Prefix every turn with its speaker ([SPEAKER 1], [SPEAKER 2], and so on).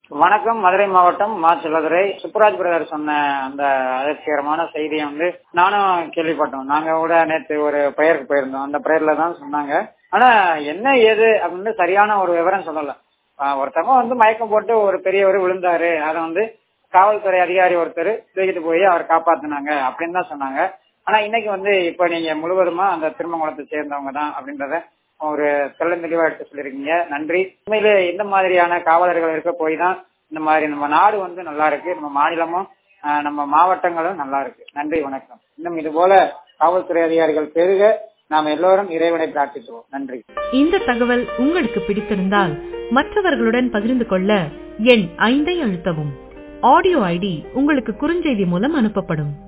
[SPEAKER 1] வணக்கம் மதுரை மாவட்டம் மாச்சிலதுரை சுப்புராஜ் பிரதர் சொன்ன அந்த அதிர்ச்சிகரமான செய்தியை வந்து நானும் கேள்விப்பட்டோம் நாங்க கூட நேற்று ஒரு பெயருக்கு போயிருந்தோம் அந்த பெயர்ல தான் சொன்னாங்க ஆனா என்ன ஏது அப்படின்னு சரியான ஒரு விவரம் சொல்லல ஆஹ் ஒருத்தவங்க வந்து மயக்கம் போட்டு ஒரு பெரியவர் விழுந்தாரு அதை வந்து காவல்துறை அதிகாரி ஒருத்தர் தூக்கிட்டு போய் அவர் காப்பாத்தினாங்க அப்படின்னு தான் சொன்னாங்க ஆனா இன்னைக்கு வந்து இப்ப நீங்க முழுவதுமா அந்த திருமங்கலத்தை சேர்ந்தவங்க தான் அப்படின்றத ஒரு தெள்ள தெளிவா எடுத்து சொல்லிருக்கீங்க நன்றி உண்மையிலே இந்த மாதிரியான காவலர்கள் இருக்க போய் தான் இந்த மாதிரி நம்ம நாடு வந்து நல்லா இருக்கு நம்ம மாநிலமும் ஆஹ் நம்ம மாவட்டங்களும் நல்லா இருக்கு நன்றி வணக்கம் இன்னும் இது போல காவல்துறை அதிகாரிகள் பெருக நாம் எல்லோரும் இறைவனை பிரார்த்திக்கிறோம் நன்றி
[SPEAKER 2] இந்த தகவல் உங்களுக்கு பிடித்திருந்தால் மற்றவர்களுடன் பகிர்ந்து கொள்ள எண் ஐந்தை அழுத்தவும் ஆடியோ ஐடி உங்களுக்கு குறுஞ்செய்தி மூலம் அனுப்பப்படும்